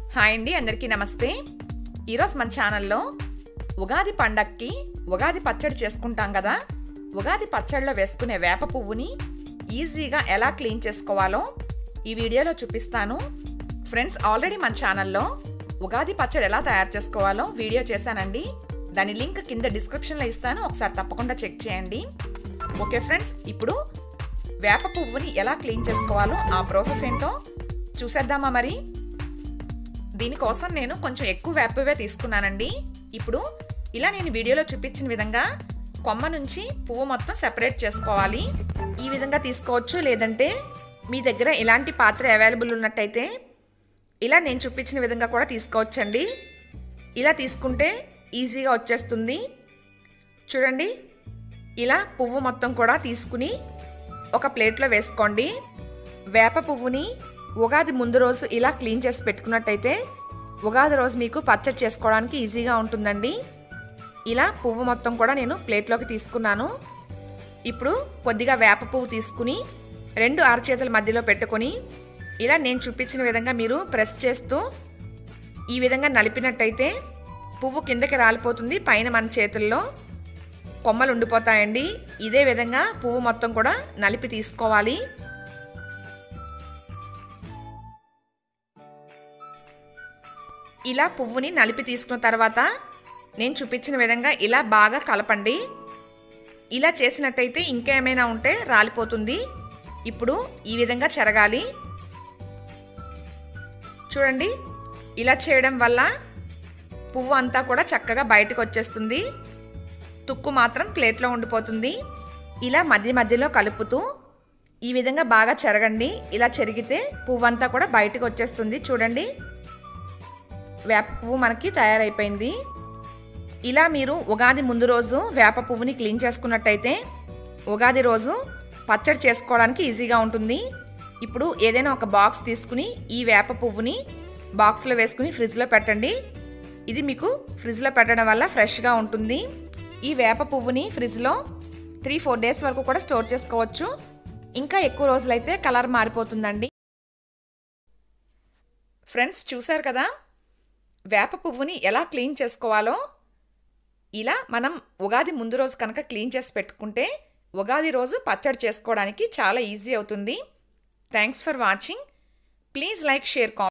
hi అండి అందరికీ నమస్తే ఈరోజు మన ఛానల్లో ఉగాది పండక్కి ఉగాది పచ్చడి చేసుకుంటాం కదా ఉగాది పచ్చడిలో వేసుకునే వేప పువ్వుని ఈజీగా ఎలా క్లీన్ చేసుకోవాలో ఈ వీడియోలో చూపిస్తాను ఫ్రెండ్స్ ఆల్రెడీ మన ఛానల్లో ఉగాది పచ్చడి ఎలా తయారు చేసుకోవాలో వీడియో చేశానండి దాని లింక్ కింద డిస్క్రిప్షన్లో ఇస్తాను ఒకసారి తప్పకుండా చెక్ చేయండి ఓకే ఫ్రెండ్స్ ఇప్పుడు వేప పువ్వుని ఎలా క్లీన్ చేసుకోవాలో ఆ ప్రాసెస్ ఏంటో చూసేద్దామా మరి దీనికోసం నేను కొంచెం ఎక్కువ వేపవే తీసుకున్నానండి ఇప్పుడు ఇలా నేను వీడియోలో చూపించిన విధంగా కొమ్మ నుంచి పువ్వు మొత్తం సెపరేట్ చేసుకోవాలి ఈ విధంగా తీసుకోవచ్చు లేదంటే మీ దగ్గర ఇలాంటి పాత్ర అవైలబుల్ ఉన్నట్టయితే ఇలా నేను చూపించిన విధంగా కూడా తీసుకోవచ్చండి ఇలా తీసుకుంటే ఈజీగా వచ్చేస్తుంది చూడండి ఇలా పువ్వు మొత్తం కూడా తీసుకుని ఒక ప్లేట్లో వేసుకోండి వేప పువ్వుని ఉగాది ముందు రోజు ఇలా క్లీన్ చేసి పెట్టుకున్నట్టయితే ఉగాది రోజు మీకు పచ్చడి చేసుకోవడానికి ఈజీగా ఉంటుందండి ఇలా పువ్వు మొత్తం కూడా నేను ప్లేట్లోకి తీసుకున్నాను ఇప్పుడు కొద్దిగా వేప పువ్వు తీసుకుని రెండు అరచేతుల మధ్యలో పెట్టుకొని ఇలా నేను చూపించిన విధంగా మీరు ప్రెస్ చేస్తూ ఈ విధంగా నలిపినట్టయితే పువ్వు కిందకి రాలిపోతుంది పైన మన చేతుల్లో కొమ్మలు ఉండిపోతాయండి ఇదే విధంగా పువ్వు మొత్తం కూడా నలిపి తీసుకోవాలి ఇలా పువ్వుని నలిపి తీసుకున్న తర్వాత నేను చూపించిన విధంగా ఇలా బాగా కలపండి ఇలా చేసినట్టయితే ఇంకేమైనా ఉంటే రాలిపోతుంది ఇప్పుడు ఈ విధంగా చెరగాలి చూడండి ఇలా చేయడం వల్ల పువ్వు అంతా కూడా చక్కగా బయటకు వచ్చేస్తుంది తుక్కు మాత్రం ప్లేట్లో ఉండిపోతుంది ఇలా మధ్య మధ్యలో కలుపుతూ ఈ విధంగా బాగా చెరగండి ఇలా చెరిగితే పువ్వు అంతా కూడా బయటకు వచ్చేస్తుంది చూడండి వేప పువ్వు మనకి తయారైపోయింది ఇలా మీరు ఉగాది ముందు రోజు వేప పువ్వుని క్లీన్ చేసుకున్నట్టయితే ఉగాది రోజు పచ్చడి చేసుకోవడానికి ఈజీగా ఉంటుంది ఇప్పుడు ఏదైనా ఒక బాక్స్ తీసుకుని ఈ వేప పువ్వుని బాక్స్లో వేసుకుని ఫ్రిడ్జ్లో పెట్టండి ఇది మీకు ఫ్రిడ్జ్లో పెట్టడం వల్ల ఫ్రెష్గా ఉంటుంది ఈ వేప పువ్వుని ఫ్రిడ్జ్లో త్రీ ఫోర్ డేస్ వరకు కూడా స్టోర్ చేసుకోవచ్చు ఇంకా ఎక్కువ రోజులైతే కలర్ మారిపోతుందండి ఫ్రెండ్స్ చూశారు కదా వేప పువ్వుని ఎలా క్లీన్ చేసుకోవాలో ఇలా మనం ఉగాది ముందు రోజు కనుక క్లీన్ చేసి పెట్టుకుంటే ఉగాది రోజు పచ్చడి చేసుకోవడానికి చాలా ఈజీ అవుతుంది thanks for watching please like share comment